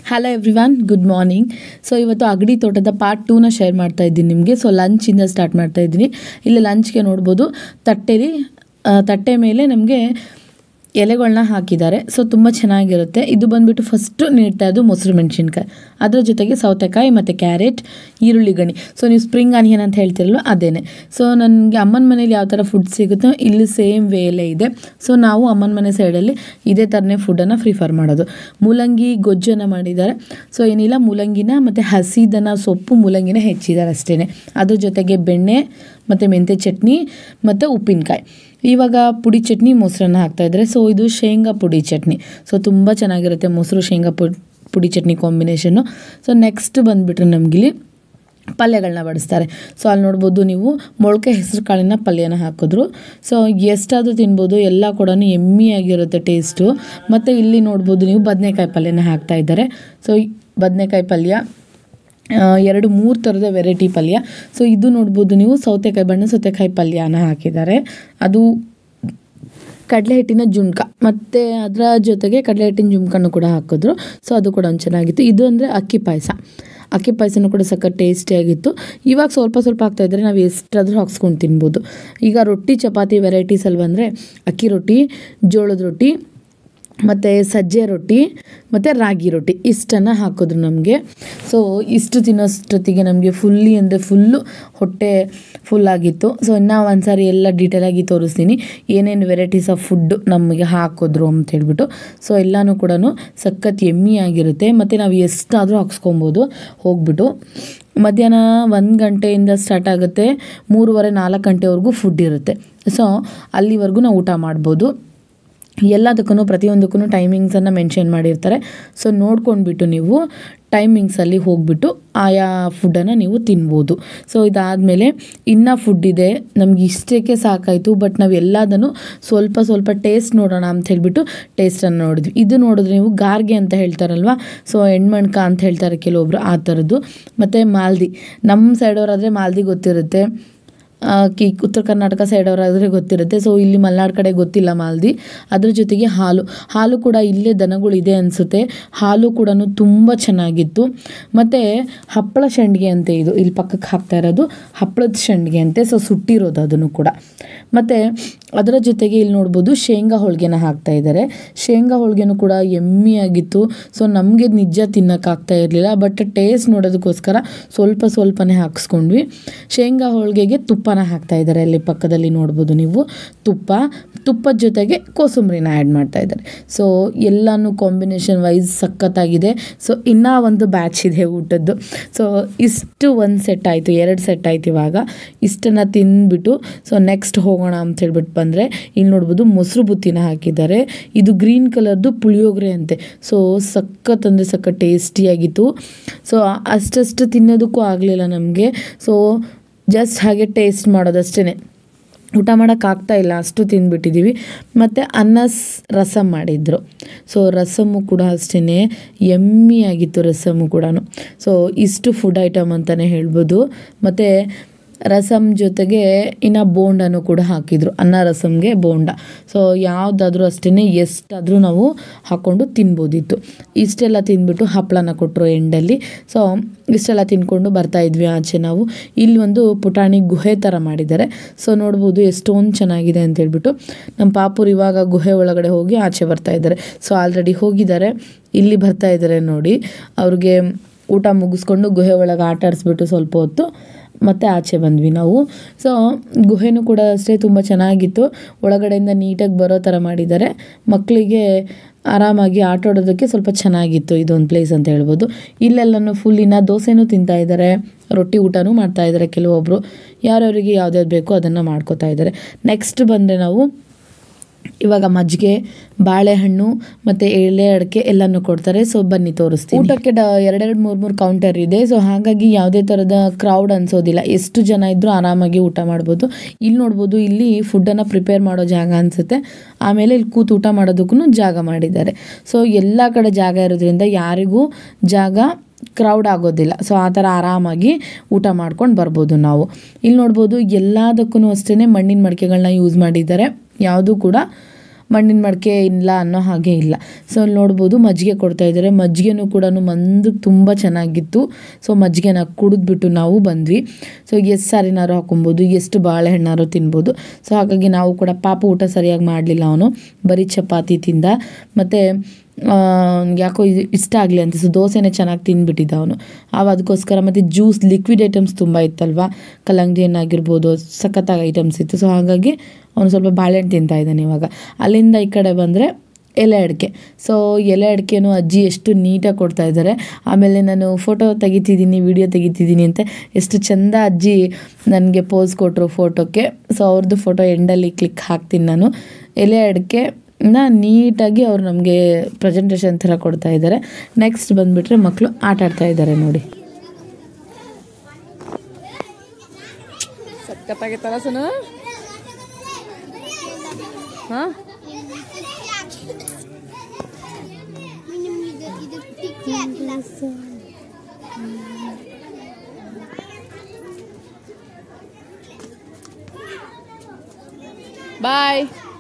Hello everyone good morning so ಇವತ್ತು ಅಗಡಿ ತೋಟದ part ಟೂನ share ಮಾಡ್ತಾ ಇದ್ದೀನಿ ನಿಮಗೆ ಸೊ ಲಂಚಿಂದ ಸ್ಟಾರ್ಟ್ ಮಾಡ್ತಾ ಇದ್ದೀನಿ ಇಲ್ಲಿ ಲಂಚ್ಗೆ ನೋಡ್ಬೋದು ತಟ್ಟೆಲಿ ಆ, ತಟ್ಟೆ ಮೇಲೆ ನಮಗೆ ಎಲೆಗಳನ್ನ ಹಾಕಿದ್ದಾರೆ ಸೊ ತುಂಬ ಚೆನ್ನಾಗಿರುತ್ತೆ ಇದು ಬಂದ್ಬಿಟ್ಟು ಫಸ್ಟು ನೀಡ್ತಾ ಇದ್ದು ಮೊಸರು ಮೆಣಸಿನ್ಕಾಯಿ ಅದ್ರ ಜೊತೆಗೆ ಸೌತೆಕಾಯಿ ಮತ್ತು ಕ್ಯಾರೆಟ್ ಈರುಳ್ಳಿ ಗಣಿ ಸೊ ನೀವು ಸ್ಪ್ರಿಂಗ್ ಆನಿಯನ್ ಅಂತ ಹೇಳ್ತಿರಲ್ವ ಅದೇನೆ ಸೊ ನನಗೆ ಅಮ್ಮನ ಮನೇಲಿ ಯಾವ ಥರ ಫುಡ್ ಸಿಗುತ್ತೋ ಇಲ್ಲಿ ಸೇಮ್ ವೇಲೇ ಇದೆ ಸೊ ನಾವು ಅಮ್ಮನ ಮನೆ ಸೈಡಲ್ಲಿ ಇದೇ ಥರನೇ ಫುಡ್ಡನ್ನು ಪ್ರಿಫರ್ ಮಾಡೋದು ಮೂಲಂಗಿ ಗೊಜ್ಜನ್ನು ಮಾಡಿದ್ದಾರೆ ಸೊ ಏನಿಲ್ಲ ಮೂಲಂಗಿನ ಮತ್ತು ಹಸಿದನ ಸೊಪ್ಪು ಮೂಲಂಗಿನ ಹೆಚ್ಚಿದ್ದಾರೆ ಅಷ್ಟೇ ಅದ್ರ ಜೊತೆಗೆ ಬೆಣ್ಣೆ ಮತ್ತು ಮೆಂತ್ಯ ಚಟ್ನಿ ಮತ್ತು ಉಪ್ಪಿನಕಾಯಿ ಇವಾಗ ಪುಡಿ ಚಟ್ನಿ ಮೊಸರನ್ನ ಹಾಕ್ತಾಯಿದ್ದಾರೆ ಸೊ ಇದು ಶೇಂಗಾ ಪುಡಿ ಚಟ್ನಿ ಸೊ ತುಂಬ ಚೆನ್ನಾಗಿರುತ್ತೆ ಮೊಸರು ಶೇಂಗಾ ಪುಡಿ ಪುಡಿ ಚಟ್ನಿ ಕಾಂಬಿನೇಷನ್ನು ಸೊ ನೆಕ್ಸ್ಟ್ ಬಂದುಬಿಟ್ರೆ ನಮಗಿಲ್ಲಿ ಪಲ್ಯಗಳನ್ನ ಬಡಿಸ್ತಾರೆ ಸೊ ಅಲ್ಲಿ ನೋಡ್ಬೋದು ನೀವು ಮೊಳಕೆ ಹೆಸರು ಕಾಳಿನ ಪಲ್ಯನ ಹಾಕಿದ್ರು ಸೊ ಎಷ್ಟಾದರೂ ತಿನ್ಬೋದು ಎಲ್ಲ ಕೂಡ ಎಮ್ಮಿಯಾಗಿರುತ್ತೆ ಟೇಸ್ಟು ಮತ್ತು ಇಲ್ಲಿ ನೋಡ್ಬೋದು ನೀವು ಬದನೆಕಾಯಿ ಪಲ್ಯನ ಹಾಕ್ತಾ ಇದ್ದಾರೆ ಸೊ ಬದನೆಕಾಯಿ ಪಲ್ಯ ಆ, ಎರಡು ಮೂರು ಥರದ ವೆರೈಟಿ ಪಲ್ಯ ಸೊ ಇದು ನೋಡ್ಬೋದು ನೀವು ಸೌತೆಕಾಯಿ ಬಣ್ಣ ಸೌತೆಕಾಯಿ ಪಲ್ಯನ ಹಾಕಿದ್ದಾರೆ ಅದು ಕಡಲೆ ಹಿಟ್ಟಿನ ಜುಣ್ಕ ಮತ್ತು ಅದರ ಜೊತೆಗೆ ಕಡಲೆ ಹಿಟ್ಟಿನ ಜುಮ್ಕನ್ನು ಕೂಡ ಹಾಕಿದ್ರು ಸೊ ಅದು ಕೂಡ ಒಂದು ಚೆನ್ನಾಗಿತ್ತು ಇದು ಅಂದರೆ ಅಕ್ಕಿ ಪಾಯಸ ಅಕ್ಕಿ ಪಾಯಸನೂ ಕೂಡ ಸಖತ್ ಟೇಸ್ಟಿಯಾಗಿತ್ತು ಇವಾಗ ಸ್ವಲ್ಪ ಸ್ವಲ್ಪ ಹಾಕ್ತಾ ಇದ್ದರೆ ನಾವು ಎಷ್ಟಾದರೂ ಹಾಕ್ಸ್ಕೊಂಡು ತಿನ್ಬೋದು ಈಗ ರೊಟ್ಟಿ ಚಪಾತಿ ವೆರೈಟೀಸಲ್ಲಿ ಬಂದರೆ ಅಕ್ಕಿ ರೊಟ್ಟಿ ಜೋಳದ ರೊಟ್ಟಿ ಮತ್ತು ಸಜ್ಜೆ ರೊಟ್ಟಿ ಮತ್ತು ರಾಗಿ ರೊಟ್ಟಿ ಇಷ್ಟನ್ನು ಹಾಕಿದ್ರು ನಮಗೆ ಸೊ ಇಷ್ಟು ತಿನ್ನೋಷ್ಟೊತ್ತಿಗೆ ನಮಗೆ ಫುಲ್ಲಿ ಅಂದರೆ ಫುಲ್ಲು ಹೊಟ್ಟೆ ಫುಲ್ಲಾಗಿತ್ತು ಸೊ ಇನ್ನೂ ಒಂದ್ಸಾರಿ ಎಲ್ಲ ಡೀಟೇಲಾಗಿ ತೋರಿಸ್ತೀನಿ ಏನೇನು ವೆರೈಟೀಸ್ ಆಫ್ ಫುಡ್ ನಮಗೆ ಹಾಕಿದ್ರು ಅಂತ ಹೇಳ್ಬಿಟ್ಟು ಸೊ ಎಲ್ಲನೂ ಕೂಡ ಸಖತ್ ಎಮ್ಮಿ ಆಗಿರುತ್ತೆ ಮತ್ತು ನಾವು ಎಷ್ಟಾದರೂ ಹಾಕ್ಸ್ಕೊಬೋದು ಹೋಗ್ಬಿಟ್ಟು ಮಧ್ಯಾಹ್ನ ಒಂದು ಗಂಟೆಯಿಂದ ಸ್ಟಾರ್ಟ್ ಆಗುತ್ತೆ ಮೂರುವರೆ ನಾಲ್ಕು ಗಂಟೆವರೆಗೂ ಫುಡ್ ಇರುತ್ತೆ ಸೊ ಅಲ್ಲಿವರೆಗೂ ನಾವು ಊಟ ಮಾಡ್ಬೋದು ಎಲ್ಲದಕ್ಕೂ ಪ್ರತಿಯೊಂದಕ್ಕೂ ಟೈಮಿಂಗ್ಸನ್ನು ಮೆನ್ಷನ್ ಮಾಡಿರ್ತಾರೆ ಸೊ ನೋಡ್ಕೊಂಡ್ಬಿಟ್ಟು ನೀವು ಟೈಮಿಂಗ್ಸಲ್ಲಿ ಹೋಗ್ಬಿಟ್ಟು ಆಯಾ ಫುಡ್ಡನ್ನು ನೀವು ತಿನ್ಬೋದು ಸೊ ಇದಾದಮೇಲೆ ಇನ್ನೂ ಫುಡ್ ಇದೆ ನಮ್ಗೆ ಇಷ್ಟಕ್ಕೆ ಸಾಕಾಯಿತು ಬಟ್ ನಾವು ಎಲ್ಲದನ್ನು ಸ್ವಲ್ಪ ಸ್ವಲ್ಪ ಟೇಸ್ಟ್ ನೋಡೋಣ ಅಂತ ಹೇಳ್ಬಿಟ್ಟು ಟೇಸ್ಟನ್ನು ನೋಡಿದ್ವಿ ಇದು ನೋಡಿದ್ರೆ ನೀವು ಗಾರ್ಗೆ ಅಂತ ಹೇಳ್ತಾರಲ್ವ ಸೊ ಹೆಣ್ಮಣ್ಕ ಅಂತ ಹೇಳ್ತಾರೆ ಕೆಲವೊಬ್ರು ಆ ಥರದ್ದು ಮತ್ತು ಮಾಲ್ದಿ ನಮ್ಮ ಸೈಡವರಾದರೆ ಮಾಲ್ದಿ ಗೊತ್ತಿರುತ್ತೆ ಆ, ಕಿ ಉತ್ತರ ಕರ್ನಾಟಕ ಸೈಡ್ ಅವರಾದರೆ ಗೊತ್ತಿರುತ್ತೆ ಸೊ ಇಲ್ಲಿ ಮಲೆನಾಡು ಕಡೆ ಗೊತ್ತಿಲ್ಲ ಮಾಲ್ದಿ ಅದ್ರ ಜೊತೆಗೆ ಹಾಲು ಹಾಲು ಕೂಡ ಇಲ್ಲೇ ದನಗಳಿದೆ ಅನಿಸುತ್ತೆ ಹಾಲು ಕೂಡ ತುಂಬ ಚೆನ್ನಾಗಿತ್ತು ಮತ್ತು ಹಪ್ಪಳ ಸಂಡಿಗೆ ಅಂತೆ ಇದು ಇಲ್ಲಿ ಪಕ್ಕಕ್ಕೆ ಹಾಕ್ತಾ ಇರೋದು ಹಪ್ಪಳದ ಸಂಡಿಗೆ ಅಂತೆ ಸೊ ಸುಟ್ಟಿರೋದು ಅದನ್ನು ಕೂಡ ಮತ್ತು ಅದರ ಜೊತೆಗೆ ಇಲ್ಲಿ ನೋಡ್ಬೋದು ಶೇಂಗಾ ಹೋಳಿಗೆನ ಹಾಕ್ತಾ ಇದ್ದಾರೆ ಶೇಂಗಾ ಹೋಳಿಗೆನೂ ಕೂಡ ಎಮ್ಮಿ ಆಗಿತ್ತು ಸೊ ನಮಗೆ ನಿಜ ತಿನ್ನೋಕ್ಕಾಗ್ತಾ ಇರಲಿಲ್ಲ ಬಟ್ ಟೇಸ್ಟ್ ನೋಡೋದಕ್ಕೋಸ್ಕರ ಸ್ವಲ್ಪ ಸ್ವಲ್ಪನೇ ಹಾಕ್ಸ್ಕೊಂಡ್ವಿ ಶೇಂಗಾ ಹೋಳಿಗೆಗೆ ತುಪ್ಪನ ಹಾಕ್ತಾ ಇದ್ದಾರೆ ಅಲ್ಲಿ ಪಕ್ಕದಲ್ಲಿ ನೋಡ್ಬೋದು ನೀವು ತುಪ್ಪ ತುಪ್ಪದ ಜೊತೆಗೆ ಕೋಸಂಬರಿನ ಆ್ಯಡ್ ಮಾಡ್ತಾ ಇದ್ದಾರೆ ಸೊ ಎಲ್ಲನೂ ಕಾಂಬಿನೇಷನ್ ವೈಸ್ ಸಖತ್ತಾಗಿದೆ ಸೊ ಇನ್ನೂ ಒಂದು ಬ್ಯಾಚ್ ಇದೆ ಊಟದ್ದು ಸೊ ಇಷ್ಟು ಒಂದು ಸೆಟ್ ಆಯಿತು ಎರಡು ಸೆಟ್ ಆಯ್ತು ಇವಾಗ ಇಷ್ಟನ್ನು ತಿಂದ್ಬಿಟ್ಟು ಸೊ ನೆಕ್ಸ್ಟ್ ಹೋಗೋಣ ಅಂತ ಹೇಳ್ಬಿಟ್ಟು ಬಂದರೆ ಇಲ್ಲಿ ನೋಡ್ಬೋದು ಮೊಸರು ಬುತ್ತಿನ ಹಾಕಿದ್ದಾರೆ ಇದು ಗ್ರೀನ್ ಕಲರ್ದು ಪುಳಿಯೋಗರೆ ಅಂತೆ ಸೊ ಸಖತ್ ಅಂದರೆ ಸಖತ್ ಟೇಸ್ಟಿಯಾಗಿತ್ತು ಸೊ ಅಷ್ಟಷ್ಟು ತಿನ್ನೋದಕ್ಕೂ ಆಗಲಿಲ್ಲ ನಮಗೆ ಸೊ ಜಸ್ಟ್ ಹಾಗೆ ಟೇಸ್ಟ್ ಮಾಡೋದಷ್ಟೇ ಊಟ ಮಾಡೋಕ್ಕಾಗ್ತಾ ಇಲ್ಲ ಅಷ್ಟು ತಿಂದ್ಬಿಟ್ಟಿದ್ದೀವಿ ಮತ್ತು ಅನ್ನ ಸ್ ರಸಮ್ ಮಾಡಿದ್ರು ಸೊ ರಸಮ್ಮು ಕೂಡ ಅಷ್ಟೇ ಎಮ್ಮಿ ಆಗಿತ್ತು ರಸಮ್ಮು ಕೂಡ ಸೊ ಇಷ್ಟು ಫುಡ್ ಐಟಮ್ ಅಂತಲೇ ಹೇಳ್ಬೋದು ಮತ್ತು ರಸಮ್ ಜೊತೆಗೆ ಇನ್ನು ಬೋಂಡನೂ ಕೂಡ ಹಾಕಿದ್ರು ಅನ್ನ ರಸಮ್ಗೆ ಬೋಂಡ ಸೊ ಯಾವುದಾದ್ರೂ ಅಷ್ಟೇ ಎಷ್ಟಾದರೂ ನಾವು ಹಾಕ್ಕೊಂಡು ತಿನ್ಬೋದಿತ್ತು ಇಷ್ಟೆಲ್ಲ ತಿಂದ್ಬಿಟ್ಟು ಹಪ್ಪಳನ ಕೊಟ್ಟರು ಎಂಡಲ್ಲಿ ಸೊ ಇಷ್ಟೆಲ್ಲ ತಿನ್ಕೊಂಡು ಬರ್ತಾ ಇದ್ವಿ ಆಚೆ ನಾವು ಇಲ್ಲಿ ಒಂದು ಪುಟಾಣಿ ಗುಹೆ ಥರ ಮಾಡಿದ್ದಾರೆ ಸೊ ನೋಡ್ಬೋದು ಎಷ್ಟೊಂದು ಚೆನ್ನಾಗಿದೆ ಅಂತ ಹೇಳ್ಬಿಟ್ಟು ನಮ್ಮ ಪಾಪುರು ಇವಾಗ ಗುಹೆ ಒಳಗಡೆ ಹೋಗಿ ಆಚೆ ಬರ್ತಾ ಇದ್ದಾರೆ ಸೊ ಆಲ್ರೆಡಿ ಹೋಗಿದ್ದಾರೆ ಇಲ್ಲಿ ಬರ್ತಾ ಇದ್ದಾರೆ ನೋಡಿ ಅವ್ರಿಗೆ ಊಟ ಮುಗಿಸ್ಕೊಂಡು ಗುಹೆ ಒಳಗೆ ಆಟ ಆಡಿಸ್ಬಿಟ್ಟು ಸ್ವಲ್ಪ ಹೊತ್ತು ಮತ್ತೆ ಆಚೆ ಬಂದ್ವಿ ನಾವು ಸೊ ಗುಹೆನೂ ಕೂಡ ಅಷ್ಟೇ ತುಂಬ ಚೆನ್ನಾಗಿತ್ತು ಒಳಗಡೆಯಿಂದ ನೀಟಾಗಿ ಬರೋ ಥರ ಮಾಡಿದ್ದಾರೆ ಮಕ್ಕಳಿಗೆ ಆರಾಮಾಗಿ ಆಟ ಆಡೋದಕ್ಕೆ ಸ್ವಲ್ಪ ಚೆನ್ನಾಗಿತ್ತು ಇದೊಂದು ಪ್ಲೇಸ್ ಅಂತ ಹೇಳ್ಬೋದು ಇಲ್ಲೆಲ್ಲನೂ ಫುಲ್ ಇನ್ನು ದೋಸೆನೂ ತಿಂತಾ ಇದ್ದಾರೆ ರೊಟ್ಟಿ ಊಟನೂ ಮಾಡ್ತಾ ಇದ್ದಾರೆ ಕೆಲವೊಬ್ಬರು ಯಾರ್ಯಾರಿಗೆ ಯಾವ್ದ್ಯಾವ್ದು ಬೇಕೋ ಅದನ್ನು ಮಾಡ್ಕೋತಾ ಇದ್ದಾರೆ ನೆಕ್ಸ್ಟ್ ಬಂದರೆ ನಾವು ಇವಾಗ ಮಜ್ಜಿಗೆ ಬಾಳೆಹಣ್ಣು ಮತ್ತು ಎಳೆ ಅಡಿಕೆ ಎಲ್ಲನೂ ಕೊಡ್ತಾರೆ ಸೊ ಬನ್ನಿ ತೋರಿಸ್ತೀನಿ ಊಟಕ್ಕೆ ಡ ಎರಡೆರಡು ಮೂರು ಮೂರು ಕೌಂಟರ್ ಇದೆ ಸೊ ಹಾಗಾಗಿ ಯಾವುದೇ ಥರದ ಕ್ರೌಡ್ ಅನ್ಸೋದಿಲ್ಲ ಎಷ್ಟು ಜನ ಇದ್ದರೂ ಆರಾಮಾಗಿ ಊಟ ಮಾಡ್ಬೋದು ಇಲ್ಲಿ ನೋಡ್ಬೋದು ಇಲ್ಲಿ ಫುಡ್ಡನ್ನು ಪ್ರಿಪೇರ್ ಮಾಡೋ ಜಾಗ ಅನಿಸುತ್ತೆ ಆಮೇಲೆ ಇಲ್ಲಿ ಕೂತು ಊಟ ಮಾಡೋದಕ್ಕೂ ಜಾಗ ಮಾಡಿದ್ದಾರೆ ಸೊ ಎಲ್ಲ ಕಡೆ ಜಾಗ ಇರೋದ್ರಿಂದ ಯಾರಿಗೂ ಜಾಗ ಕ್ರೌಡ್ ಆಗೋದಿಲ್ಲ ಸೊ ಆ ಥರ ಆರಾಮಾಗಿ ಊಟ ಮಾಡ್ಕೊಂಡು ಬರ್ಬೋದು ನಾವು ಇಲ್ಲಿ ನೋಡ್ಬೋದು ಎಲ್ಲದಕ್ಕೂ ಅಷ್ಟೇ ಮಣ್ಣಿನ ಮಡಿಕೆಗಳನ್ನ ಯೂಸ್ ಮಾಡಿದ್ದಾರೆ ಯಾವುದೂ ಕೂಡ ಮಣ್ಣಿನ ಮಡಿಕೆ ಇಲ್ಲ ಅನ್ನೋ ಹಾಗೆ ಇಲ್ಲ ಸೊ ಅಲ್ಲಿ ನೋಡ್ಬೋದು ಮಜ್ಜಿಗೆ ಕೊಡ್ತಾ ಇದ್ದಾರೆ ಮಜ್ಜಿಗೆನೂ ಕೂಡ ಮಂದಕ್ಕೆ ತುಂಬ ಚೆನ್ನಾಗಿತ್ತು ಸೊ ಮಜ್ಜಿಗೆನ ಕುಡಿದ್ಬಿಟ್ಟು ನಾವು ಬಂದ್ವಿ ಸೊ ಎಷ್ಟು ಸಾರಿನಾರು ಹಾಕೊಬೋದು ಎಷ್ಟು ಬಾಳೆಹಣ್ಣಾರು ತಿನ್ಬೋದು ಸೊ ಹಾಗಾಗಿ ನಾವು ಕೂಡ ಪಾಪ ಊಟ ಸರಿಯಾಗಿ ಮಾಡಲಿಲ್ಲ ಅವನು ಬರೀ ಚಪಾತಿ ತಿಂದ ಮತ್ತು ಯಾಕೋ ಇದು ಇಷ್ಟ ಆಗಲಿ ಅಂತ ಸೊ ದೋಸೆನೇ ಚೆನ್ನಾಗಿ ತಿಂದ್ಬಿಟ್ಟಿದ್ದ ಅವನು ಆವಾಗ ಅದಕ್ಕೋಸ್ಕರ ಮತ್ತು ಜ್ಯೂಸ್ ಲಿಕ್ವಿಡ್ ಐಟಮ್ಸ್ ತುಂಬ ಇತ್ತಲ್ವ ಕಲ್ಲಂಗಡಿ ಹಣ್ಣಾಗಿರ್ಬೋದು ಸಖತ್ತಾಗಿ ಐಟಮ್ಸ್ ಇತ್ತು ಸೊ ಹಾಗಾಗಿ ಅವನು ಸ್ವಲ್ಪ ಬಾಳೆಹಣ್ಣು ತಿಂತಾ ಇದ್ದಾನೆ ಇವಾಗ ಅಲ್ಲಿಂದ ಈ ಕಡೆ ಬಂದರೆ ಎಲೆ ಅಡಿಕೆ ಸೊ ಎಲೆ ಅಡಿಕೆನೂ ಅಜ್ಜಿ ಎಷ್ಟು ನೀಟಾಗಿ ಕೊಡ್ತಾ ಇದ್ದಾರೆ ಆಮೇಲೆ ನಾನು ಫೋಟೋ ತೆಗಿತಿದ್ದೀನಿ ವಿಡಿಯೋ ತೆಗಿತಿದ್ದೀನಿ ಅಂತ ಎಷ್ಟು ಚೆಂದ ಅಜ್ಜಿ ನನಗೆ ಪೋಸ್ ಕೊಟ್ಟರು ಫೋಟೋಕ್ಕೆ ಸೊ ಅವ್ರದ್ದು ಫೋಟೋ ಎಂಡಲ್ಲಿ ಕ್ಲಿಕ್ ಹಾಕ್ತೀನಿ ನಾನು ಎಲೆ ಅಡಿಕೆ ನ ನೀಟಾಗಿ ಅವ್ರು ನಮಗೆ ಪ್ರೆಸೆಂಟೇಷನ್ ಥರ ಕೊಡ್ತಾ ಇದ್ದಾರೆ ನೆಕ್ಸ್ಟ್ ಬಂದುಬಿಟ್ರೆ ಮಕ್ಕಳು ಆಟ ಆಡ್ತಾ ಇದ್ದಾರೆ ನೋಡಿ ಸಖತ್ತಾಗಿತ್ತಲ್ಲ ಸುನು ಹಾಂ ಇದು ಟಿಕ್ಕಿ ಹಾಕಿಲ್ಲ ಬಾಯ್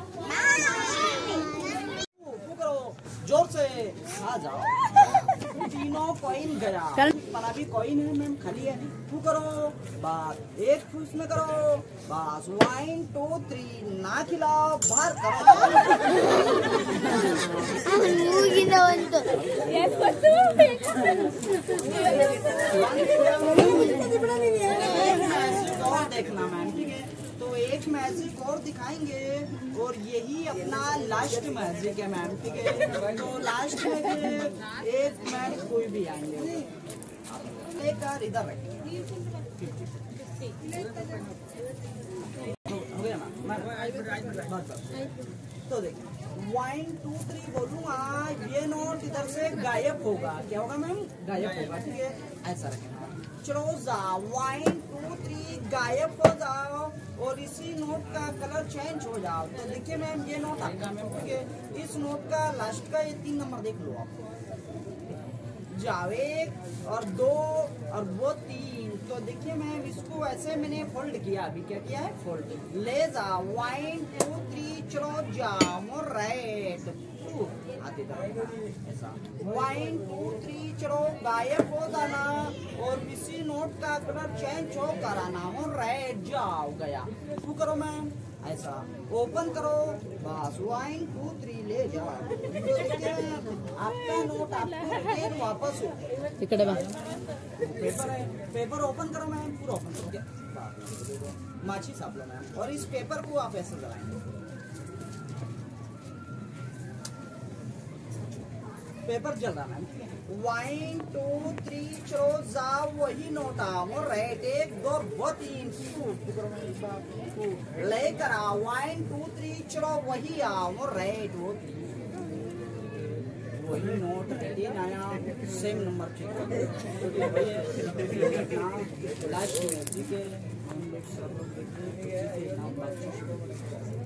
करो जोर से आ जाओ तीनों कॉइन गया पर अभी कॉइन है मैम खाली है तू करो बस एक फूस में करो बस वन टू थ्री ना खिलाओ बाहर करो ಮೂಗಿನ ಒಂದು मैजिक और देखना मैम ठीक है तो एक मैजिक और दिखाएंगे और यही अपना लास्ट मैजिक है मैम ठीक है तो लास्ट में एक मैम कोई भी आएंगे लेकर इधर रखिए तो हो गया ना मैं- बस बस तो देखिए वन टू थ्री बोलूंगा ये नोट इधर से गायब होगा क्या होगा मैम गायब होगा ठीक है ऐसा रखें चलो जा वन टू थ्री गायब हो जाओ और इसी नोट का कलर चेंज हो जाओ तो देखिए मैम ये नोट आपका मैम ठीक है इस नोट का लास्ट का ये तीन नंबर देख लो आप जाओ एक और दो और वो तीन तो देखिए मैम इसको ऐसे मैंने फोल्ड किया अभी क्या किया है फोल्ड ले जा वन टू थ्री चलो जाओ राइट आते ऐसा वन टू थ्री चलो गायब हो जाना और किसी नोट का कलर चेंज हो कराना हो रेड जाओ गया तू करो मैम ऐसा ओपन करो बस वन टू थ्री ले जाओ तो देखिए, आपका नोट आपको फिर वापस हो ಈ ಕಡೆ ಬಾ पेपर है पेपर ओपन करो मैम पूरा ओपन करो क्या? माछी साफ लो मैम और इस पेपर को आप ऐसे लगाएंगे पेपर चल रहा मैम वन टू थ्री चलो जाओ वही नोट आओ राइट एक दो वो तीन टू लेकर आओ वन टू थ्री चलो वही आओ राइट वो तीन वही नोट रेडी नया सेम नंबर चेक लास्ट में ठीक है हम लोग सब लोग देखते हैं, ठीक है, नाम बात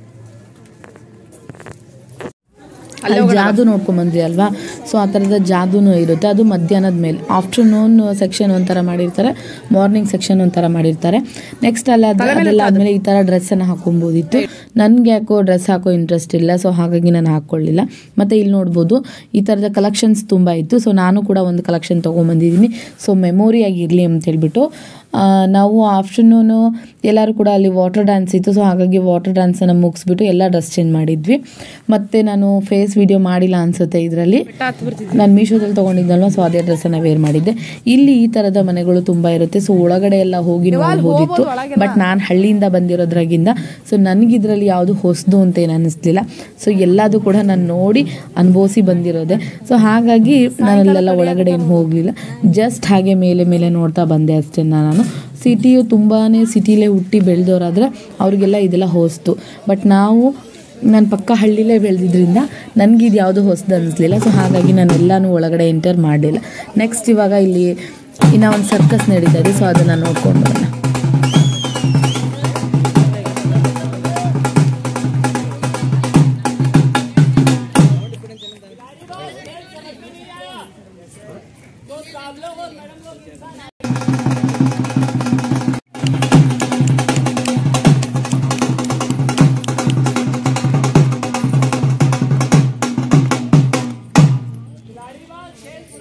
ಅಲ್ಲಿ ಜಾದು ನೋಡ್ಕೊಂಬಂದ್ರಿ ಅಲ್ವಾ ಸೊ ಆ ಥರದ ಜಾದೂನು ಇರುತ್ತೆ ಅದು ಮಧ್ಯಾಹ್ನದ ಮೇಲೆ ಆಫ್ಟರ್ನೂನ್ ಸೆಕ್ಷನ್ ಒಂಥರ ಮಾಡಿರ್ತಾರೆ ಮಾರ್ನಿಂಗ್ ಸೆಕ್ಷನ್ ಒಂಥರ ಮಾಡಿರ್ತಾರೆ ನೆಕ್ಸ್ಟ್ ಅಲ್ಲ ಅದೆಲ್ಲ ಆದಮೇಲೆ ಈ ಥರ ಡ್ರೆಸ್ಸನ್ನು ಹಾಕೊಬೋದಿತ್ತು ನನಗೆ ಯಾಕೋ ಡ್ರೆಸ್ ಹಾಕೋ ಇಂಟ್ರೆಸ್ಟ್ ಇಲ್ಲ ಸೊ ಹಾಗಾಗಿ ನಾನು ಹಾಕ್ಕೊಳ್ಳಿಲ್ಲ ಮತ್ತು ಇಲ್ಲಿ ನೋಡ್ಬೋದು ಈ ಥರದ ಕಲೆಕ್ಷನ್ಸ್ ತುಂಬ ಇತ್ತು ಸೊ ನಾನು ಕೂಡ ಒಂದು ಕಲೆಕ್ಷನ್ ತೊಗೊಂಬಂದಿದ್ದೀನಿ ಸೊ ಮೆಮೊರಿ ಆಗಿರಲಿ ಅಂತ ಹೇಳ್ಬಿಟ್ಟು ಆ, ನಾವು ಆಫ್ಟರ್ನೂನು ಎಲ್ಲರೂ ಕೂಡ ಅಲ್ಲಿ ವಾಟರ್ ಡ್ಯಾನ್ಸ್ ಇತ್ತು ಸೊ ಹಾಗಾಗಿ ವಾಟರ್ ಡ್ಯಾನ್ಸನ್ನು ಮುಗಿಸ್ಬಿಟ್ಟು ಎಲ್ಲ ಡ್ರೆಸ್ ಚೇಂಜ್ ಮಾಡಿದ್ವಿ ಮತ್ತು ನಾನು ಫೇಸ್ ವಿಡಿಯೋ ಮಾಡಿಲ್ಲ ಅನಿಸುತ್ತೆ ಇದರಲ್ಲಿ ನಾನು ಮೀಶೋದಲ್ಲಿ ತೊಗೊಂಡಿದ್ದಲ್ವ ಸೊ ಅದೇ ಡ್ರೆಸ್ಸನ್ನು ವೇರ್ ಮಾಡಿದ್ದೆ ಇಲ್ಲಿ ಈ ಥರದ ಮನೆಗಳು ತುಂಬ ಇರುತ್ತೆ ಸೊ ಒಳಗಡೆ ಎಲ್ಲ ಹೋಗಿ ನೋಡ್ಬೋದಿತ್ತು ಬಟ್ ನಾನು ಹಳ್ಳಿಯಿಂದ ಬಂದಿರೋದ್ರಾಗಿಂದ ಸೊ ನನಗಿದ್ರಲ್ಲಿ ಯಾವುದು ಹೊಸದು ಅಂತ ಏನು ಅನ್ನಿಸ್ಲಿಲ್ಲ ಸೊ ಎಲ್ಲದೂ ಕೂಡ ನಾನು ನೋಡಿ ಅನುಭವಿಸಿ ಬಂದಿರೋದೆ ಸೊ ಹಾಗಾಗಿ ನಾನು ಅಲ್ಲೆಲ್ಲ ಒಳಗಡೆ ಏನು ಹೋಗಲಿಲ್ಲ ಜಸ್ಟ್ ಹಾಗೆ ಮೇಲೆ ಮೇಲೆ ನೋಡ್ತಾ ಬಂದೆ ಅಷ್ಟೇ ನಾನು ಸಿಟಿಯು ತುಂಬಾ ಸಿಟಿಲೇ ಹುಟ್ಟಿ ಬೆಳೆದವರಾದ್ರೆ ಅವ್ರಿಗೆಲ್ಲ ಇದೆಲ್ಲ ಹೊಸ್ತು ಬಟ್ ನಾವು ನಾನು ಪಕ್ಕ ಹಳ್ಳಿಲೇ ಬೆಳೆದಿದ್ರಿಂದ ನನಗಿದು ಯಾವುದು ಹೊಸದು ಅನ್ನಿಸ್ಲಿಲ್ಲ ಸೊ ಹಾಗಾಗಿ ನಾನು ಎಲ್ಲನೂ ಒಳಗಡೆ ಎಂಟರ್ ಮಾಡಲಿಲ್ಲ ನೆಕ್ಸ್ಟ್ ಇವಾಗ ಇಲ್ಲಿ ಇನ್ನೂ ಒಂದು ಸರ್ಕಸ್ ನಡೀತಾ ಇದೆ ಸೊ ಅದನ್ನು ನೋಡ್ಕೊಂಡು ಬರೋಣ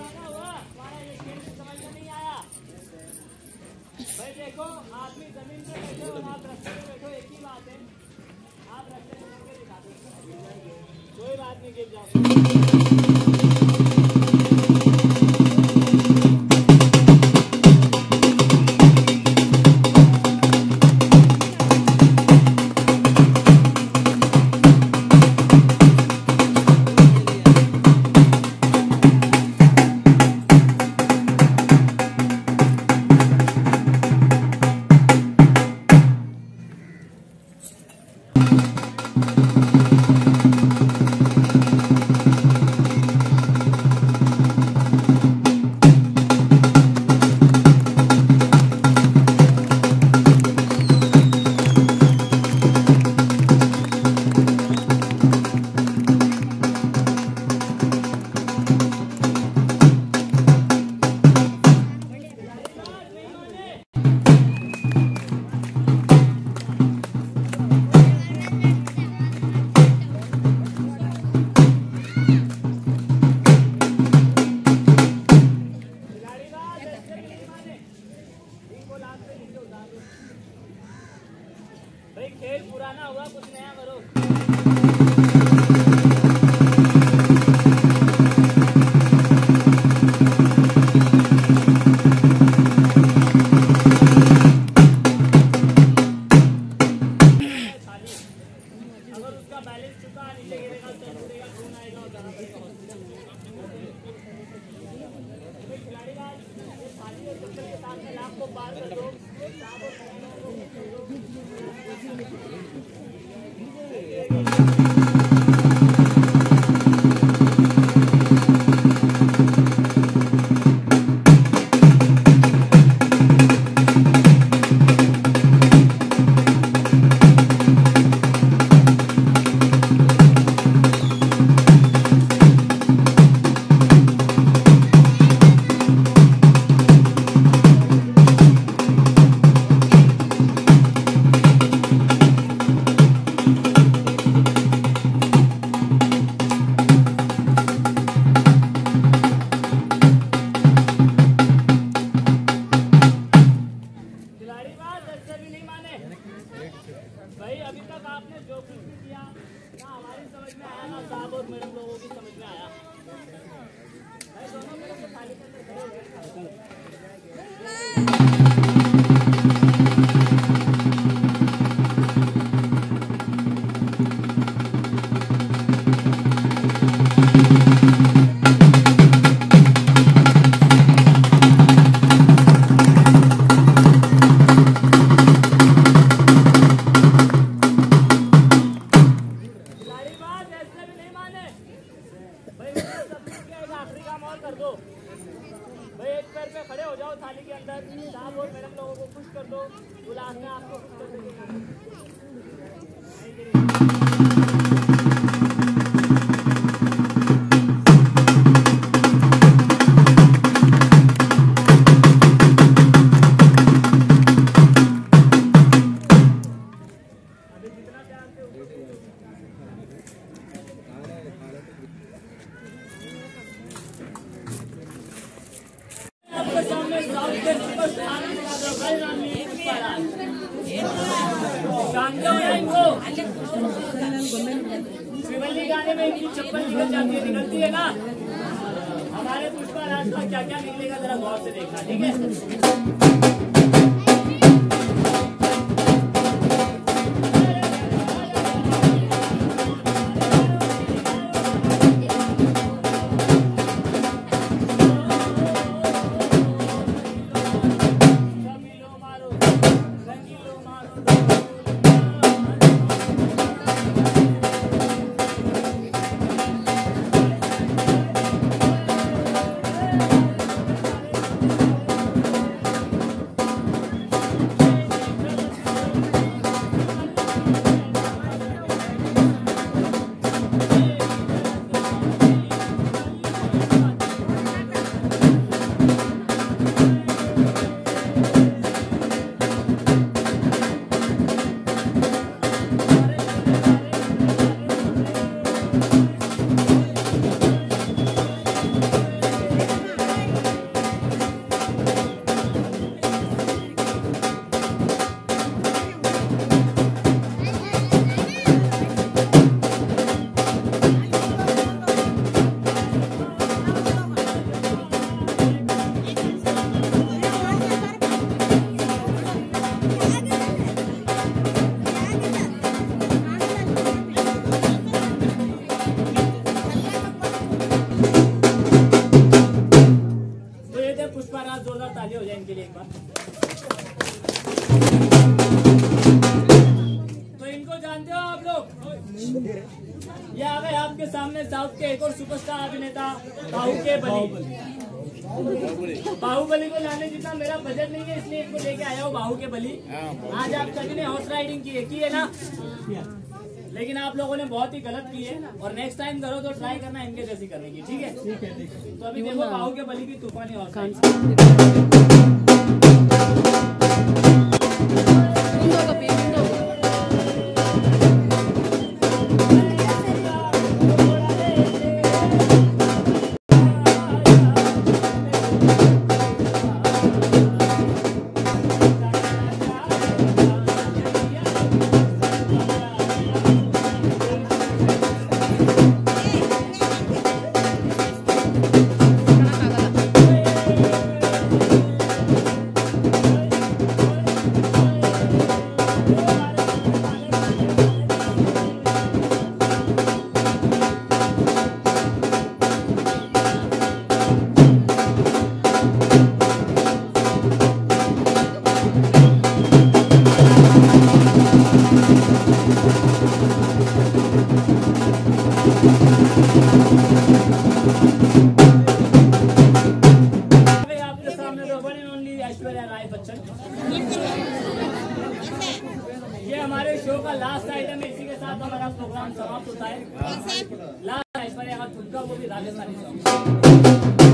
भाई खेल पुराना हुआ कुछ नया करो अगर उसका बैलेंस चुका नीचे गिरेगा तो टूटेगा खून आएगा और जाना पड़ेगा हॉस्पिटल खिलाड़ी का ये थाली और चप्पल के साथ में लाख को पार कर दो लाख और खिलाड़ी बात ऐसे भी नहीं माने भाई अभी तक आपने जो कुछ भी किया ना हमारी समझ में आया ना साहब और मैडम लोगों की समझ में आया भाई दोनों मेरे को थाली के अंदर खड़े हो गए खिलाड़ी बात ऐसे भी नहीं माने भाई मैंने सब कुछ किया एक आखिरी काम और कर दो भाई एक पैर पे खड़े हो जाओ थाली के अंदर साहब और मैडम लोगों को खुश कर दो वो लास्ट में आपको खुश कर देंगे अभी जितना जानते हो आपके सामने साउथ के सुपरस्टार भाई रानी जानते हो या इनको शिवल्ली गाने में इनकी चप्पल निकल जाती है निकलती है ना हमारे पुष्पा राज का क्या क्या निकलेगा जरा गौर से देखना ठीक है रंगीलो मारो रंगीलो मारो बार हाथ जोरदार ताली हो जाए इनके लिए एक बार तो इनको जानते हो आप लोग ये आ गए आपके सामने साउथ के एक और सुपरस्टार अभिनेता बाहु के बली बाहुबली को लाने जितना मेरा बजट नहीं है इसलिए इनको लेके आया हूँ बाहु के बली आज आप सभी ने हॉर्स राइडिंग की है की है ना लेकिन आप लोगों ने बहुत ही गलत की है और नेक्स्ट टाइम करो तो ट्राई करना इनके जैसी करने की ठीक है तो अभी देखो बाहु के बली की तूफानी हॉर्स राइडिंग अभी आपके सामने the one and only Aishwarya Rai Bachchan ये हमारे शो का लास्ट आइटम है इसी के साथ हमारा प्रोग्राम समाप्त होता है लास्ट ऐश्वर्या का ठुमका वो भी राजस्थानी सॉन्ग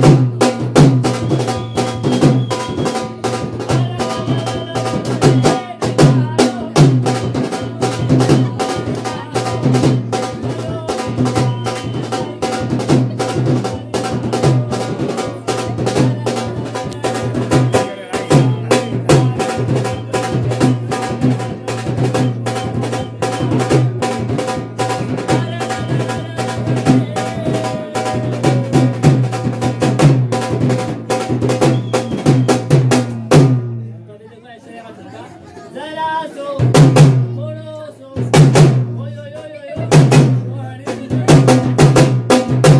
तो अभी देखो ऐश्वर्या का ठुमका जरा सो थोड़ो सो ओय ओय ओय ओय ओय ओ हरी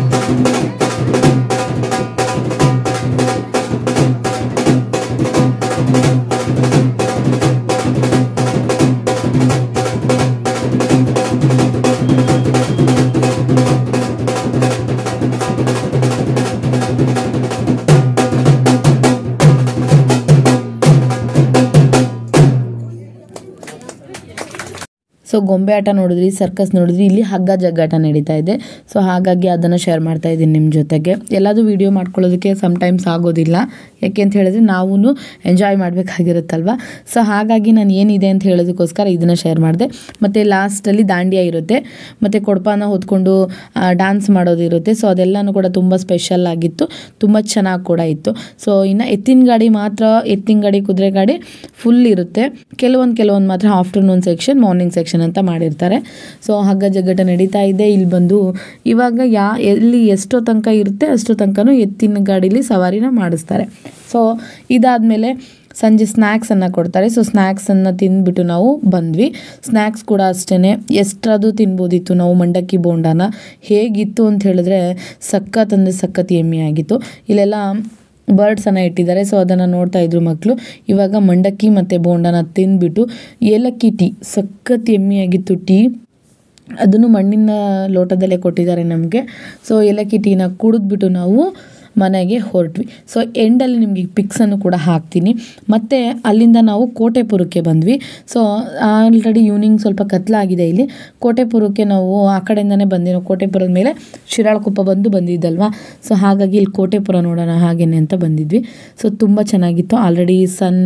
ಸೊ ಗೊಂಬೆ ಆಟ ನೋಡಿದ್ರಿ ಸರ್ಕಸ್ ನೋಡಿದ್ರಿ ಇಲ್ಲಿ ಹಗ್ಗ ಜಗ್ಗಾಟ ನಡೀತಾ ಇದೆ ಸೊ ಹಾಗಾಗಿ ಅದನ್ನು ಶೇರ್ ಮಾಡ್ತಾ ಇದ್ದೀನಿ ನಿಮ್ಮ ಜೊತೆಗೆ ಎಲ್ಲದೂ ವಿಡಿಯೋ ಮಾಡ್ಕೊಳ್ಳೋದಕ್ಕೆ ಸಮ್ಟೈಮ್ಸ್ ಆಗೋದಿಲ್ಲ ಯಾಕೆ ಅಂತ ಹೇಳಿದ್ರೆ ನಾವು ಎಂಜಾಯ್ ಮಾಡಬೇಕಾಗಿರುತ್ತಲ್ವ ಸೊ ಹಾಗಾಗಿ ನಾನು ಏನಿದೆ ಅಂತ ಹೇಳೋದಕ್ಕೋಸ್ಕರ ಇದನ್ನು ಶೇರ್ ಮಾಡಿದೆ ಮತ್ತು ಲಾಸ್ಟಲ್ಲಿ ದಾಂಡಿಯಾ ಇರುತ್ತೆ ಮತ್ತು ಕೊಡಪಾನ ಹೊತ್ಕೊಂಡು ಡ್ಯಾನ್ಸ್ ಮಾಡೋದು ಇರುತ್ತೆ ಸೊ ಅದೆಲ್ಲನೂ ಕೂಡ ತುಂಬ ಸ್ಪೆಷಲ್ ಆಗಿತ್ತು ತುಂಬ ಚೆನ್ನಾಗಿ ಕೂಡ ಇತ್ತು ಸೊ ಇನ್ನು ಎತ್ತಿನ ಗಾಡಿ ಮಾತ್ರ ಎತ್ತಿನ ಗಾಡಿ ಕುದುರೆ ಗಾಡಿ ಫುಲ್ ಇರುತ್ತೆ ಕೆಲವೊಂದು ಕೆಲವೊಂದು ಮಾತ್ರ ಆಫ್ಟರ್ನೂನ್ ಸೆಕ್ಷನ್ ಮಾರ್ನಿಂಗ್ ಸೆಕ್ಷನ್ ಅಂತ ಮಾಡಿರ್ತಾರೆ ಸೊ ಹಗ್ಗ ಜಗ್ಗಟ ನಡೀತಾ ಇದೆ ಇಲ್ಲಿ ಬಂದು ಇವಾಗ ಯಾ ಎಲ್ಲಿ ಎಷ್ಟೋ ತನಕ ಇರುತ್ತೆ ಅಷ್ಟೋ ತನಕನೂ ಎತ್ತಿನ ಗಾಡೀಲಿ ಸವಾರಿನ ಮಾಡಿಸ್ತಾರೆ ಸೊ ಇದಾದಮೇಲೆ ಸಂಜೆ ಸ್ನ್ಯಾಕ್ಸನ್ನು ಕೊಡ್ತಾರೆ ಸೊ ಸ್ನ್ಯಾಕ್ಸನ್ನು ತಿಂದ್ಬಿಟ್ಟು ನಾವು ಬಂದ್ವಿ ಸ್ನ್ಯಾಕ್ಸ್ ಕೂಡ ಅಷ್ಟೇ ಎಷ್ಟಾದರೂ ತಿನ್ಬೋದಿತ್ತು ನಾವು ಮಂಡಕ್ಕಿ ಬೋಂಡಾನ ಹೇಗಿತ್ತು ಅಂತ ಹೇಳಿದ್ರೆ ಸಖತ್ ಅಂದರೆ ಸಖತ್ ಎಮ್ಮೆ ಆಗಿತ್ತು ಇಲ್ಲೆಲ್ಲ ಬರ್ಡ್ಸನ್ನು ಇಟ್ಟಿದ್ದಾರೆ ಸೊ ಅದನ್ನು ನೋಡ್ತಾ ಇದ್ರು ಮಕ್ಕಳು ಇವಾಗ ಮಂಡಕ್ಕಿ ಮತ್ತು ಬೋಂಡನ ತಿಂದ್ಬಿಟ್ಟು ಏಲಕ್ಕಿ ಟೀ ಸಖತ್ ಎಮ್ಮಿಯಾಗಿತ್ತು ಟೀ ಅದನ್ನು ಮಣ್ಣಿನ ಲೋಟದಲ್ಲೇ ಕೊಟ್ಟಿದ್ದಾರೆ ನಮಗೆ ಸೊ ಏಲಕ್ಕಿ ಟೀನ ಕುಡಿದ್ಬಿಟ್ಟು ನಾವು ಮನೆಗೆ ಹೊರಟ್ವಿ ಸೊ ಎಂಡಲ್ಲಿ ನಿಮಗೆ ಪಿಕ್ಸನ್ನು ಕೂಡ ಹಾಕ್ತೀನಿ ಮತ್ತು ಅಲ್ಲಿಂದ ನಾವು ಕೋಟೆಪುರಕ್ಕೆ ಬಂದ್ವಿ ಸೊ ಆಲ್ರೆಡಿ ಈವ್ನಿಂಗ್ ಸ್ವಲ್ಪ ಕತ್ಲಾಗಿದೆ ಇಲ್ಲಿ ಕೋಟೆಪುರಕ್ಕೆ ನಾವು ಆ ಕಡೆಯಿಂದನೇ ಬಂದ್ವಿ ನಾವು ಕೋಟೆಪುರದ ಮೇಲೆ ಶಿರಾಳಕೊಪ್ಪ ಬಂದು ಬಂದಿದ್ದಲ್ವಾ ಸೊ ಹಾಗಾಗಿ ಇಲ್ಲಿ ಕೋಟೆಪುರ ನೋಡೋಣ ಹಾಗೇನೆ ಅಂತ ಬಂದಿದ್ವಿ ಸೊ ತುಂಬ ಚೆನ್ನಾಗಿತ್ತು ಆಲ್ರೆಡಿ ಸನ್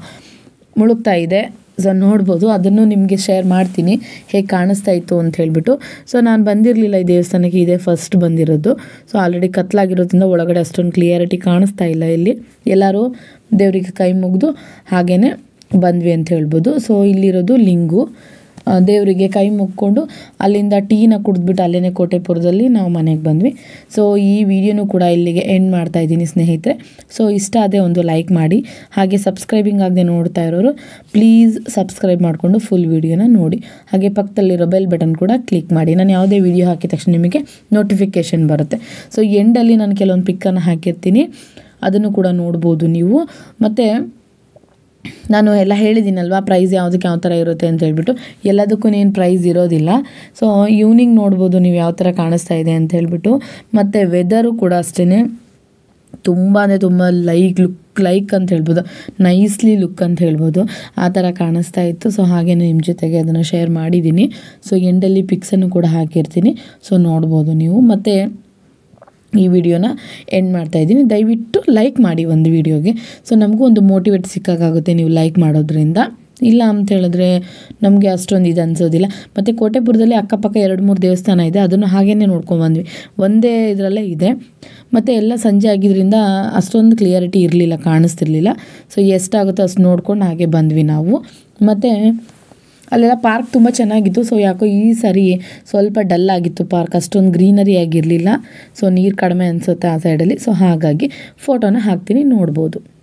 ಮುಳುಗ್ತಾ ಇದೆ ಸೊ ನೋಡ್ಬೋದು ಅದನ್ನು ನಿಮಗೆ ಶೇರ್ ಮಾಡ್ತೀನಿ ಹೇಗೆ ಕಾಣಿಸ್ತಾ ಇತ್ತು ಅಂತ ಹೇಳ್ಬಿಟ್ಟು ಸೊ ನಾನು ಬಂದಿರಲಿಲ್ಲ ಈ ದೇವಸ್ಥಾನಕ್ಕೆ ಇದೇ ಫಸ್ಟ್ ಬಂದಿರೋದು ಸೊ ಆಲ್ರೆಡಿ ಕತ್ಲಾಗಿರೋದ್ರಿಂದ ಒಳಗಡೆ ಅಷ್ಟೊಂದು ಕ್ಲಿಯರಿಟಿ ಕಾಣಿಸ್ತಾ ಇಲ್ಲ ಇಲ್ಲಿ ಎಲ್ಲರೂ ದೇವರಿಗೆ ಕೈ ಮುಗಿದು ಹಾಗೇ ಬಂದ್ವಿ ಅಂತ ಹೇಳ್ಬೋದು ಸೊ ಇಲ್ಲಿರೋದು ಲಿಂಗು ಆ, ದೇವರಿಗೆ ಕೈ ಮುಕ್ಕೊಂಡು ಅಲ್ಲಿಂದ ಟೀನ ಕುಡಿದ್ಬಿಟ್ಟು ಅಲ್ಲೇ ಕೋಟೆಪುರದಲ್ಲಿ ನಾವು ಮನೆಗೆ ಬಂದ್ವಿ ಸೊ ಈ ವಿಡಿಯೋನು ಕೂಡ ಇಲ್ಲಿಗೆ ಎಂಡ್ ಮಾಡ್ತಾ ಇದ್ದೀನಿ ಸ್ನೇಹಿತರೆ ಸೊ ಇಷ್ಟ ಆದರೆ ಒಂದು ಲೈಕ್ ಮಾಡಿ ಹಾಗೆ ಸಬ್ಸ್ಕ್ರೈಬಿಂಗ್ ಆಗದೆ ನೋಡ್ತಾ ಇರೋರು ಪ್ಲೀಸ್ ಸಬ್ಸ್ಕ್ರೈಬ್ ಮಾಡಿಕೊಂಡು ಫುಲ್ ವಿಡಿಯೋನ ನೋಡಿ ಹಾಗೆ ಪಕ್ಕದಲ್ಲಿರೋ ಬೆಲ್ ಬಟನ್ ಕೂಡ ಕ್ಲಿಕ್ ಮಾಡಿ ನಾನು ಯಾವುದೇ ವಿಡಿಯೋ ಹಾಕಿದ ತಕ್ಷಣ ನಿಮಗೆ ನೋಟಿಫಿಕೇಷನ್ ಬರುತ್ತೆ ಸೊ ಎಂಡಲ್ಲಿ ನಾನು ಕೆಲವೊಂದು ಪಿಕ್ಕನ್ನು ಹಾಕಿರ್ತೀನಿ ಅದನ್ನು ಕೂಡ ನೋಡ್ಬೋದು ನೀವು ಮತ್ತು ನಾನು ಎಲ್ಲ ಹೇಳಿದ್ದೀನಲ್ವಾ ಪ್ರೈಸ್ ಯಾವುದಕ್ಕೆ ಯಾವ ಥರ ಇರುತ್ತೆ ಅಂತ ಹೇಳ್ಬಿಟ್ಟು ಎಲ್ಲದಕ್ಕೂ ಏನು ಪ್ರೈಸ್ ಇರೋದಿಲ್ಲ ಸೊ ಈವ್ನಿಂಗ್ ನೋಡ್ಬೋದು ನೀವು ಯಾವ ಥರ ಕಾಣಿಸ್ತಾ ಇದೆ ಅಂತ ಹೇಳ್ಬಿಟ್ಟು ಮತ್ತು ವೆದರು ಕೂಡ ಅಷ್ಟೇ ತುಂಬ ಅಂದರೆ ತುಂಬ ಲೈಕ್ ಲುಕ್ ಲೈಕ್ ಅಂತ ಹೇಳ್ಬೋದು ನೈಸ್ಲಿ ಲುಕ್ ಅಂತ ಹೇಳ್ಬೋದು ಆ ಥರ ಕಾಣಿಸ್ತಾ ಇತ್ತು ಸೊ ಹಾಗೇ ನಿಮ್ಮ ಜೊತೆಗೆ ಅದನ್ನು ಶೇರ್ ಮಾಡಿದ್ದೀನಿ ಸೊ ಎಂಡಲ್ಲಿ ಪಿಕ್ಸನ್ನು ಕೂಡ ಹಾಕಿರ್ತೀನಿ ಸೊ ನೋಡ್ಬೋದು ನೀವು ಮತ್ತು ಈ ವಿಡಿಯೋನ ಎಂಡ್ ಮಾಡ್ತಾ ಇದ್ದೀನಿ ದಯವಿಟ್ಟು ಲೈಕ್ ಮಾಡಿ ಒಂದು ವಿಡಿಯೋಗೆ ಸೊ ನಮಗೂ ಒಂದು ಮೋಟಿವೇಟ್ ಸಿಕ್ಕಾಗುತ್ತೆ ನೀವು ಲೈಕ್ ಮಾಡೋದ್ರಿಂದ ಇಲ್ಲ ಅಂತ ಹೇಳಿದ್ರೆ ನಮಗೆ ಅಷ್ಟೊಂದು ಇದು ಅನ್ಸೋದಿಲ್ಲ ಮತ್ತು ಕೋಟೆಪುರದಲ್ಲಿ ಅಕ್ಕಪಕ್ಕ ಎರಡು ಮೂರು ದೇವಸ್ಥಾನ ಇದೆ ಅದನ್ನು ಹಾಗೇ ನೋಡ್ಕೊಂಡ್ಬಂದ್ವಿ ಒಂದೇ ಇದರಲ್ಲೇ ಇದೆ ಮತ್ತು ಎಲ್ಲ ಸಂಜೆ ಆಗಿದ್ದರಿಂದ ಅಷ್ಟೊಂದು ಕ್ಲಿಯರಿಟಿ ಇರಲಿಲ್ಲ ಕಾಣಿಸ್ತಿರ್ಲಿಲ್ಲ ಸೊ ಎಷ್ಟಾಗುತ್ತೋ ಅಷ್ಟು ನೋಡ್ಕೊಂಡು ಹಾಗೆ ಬಂದ್ವಿ ನಾವು ಮತ್ತು ಅಲ್ಲೆಲ್ಲ ಪಾರ್ಕ್ ತುಂಬ ಚೆನ್ನಾಗಿತ್ತು ಸೊ ಯಾಕೋ ಈ ಸರಿ ಸ್ವಲ್ಪ ಡಲ್ ಆಗಿತ್ತು ಪಾರ್ಕ್ ಅಷ್ಟೊಂದು ಗ್ರೀನರಿ ಆಗಿರಲಿಲ್ಲ ಸೊ ನೀರು ಕಡಿಮೆ ಅನಿಸುತ್ತೆ ಆ ಸೈಡಲ್ಲಿ ಸೊ ಹಾಗಾಗಿ ಫೋಟೋನ ಹಾಕ್ತೀನಿ ನೋಡ್ಬೋದು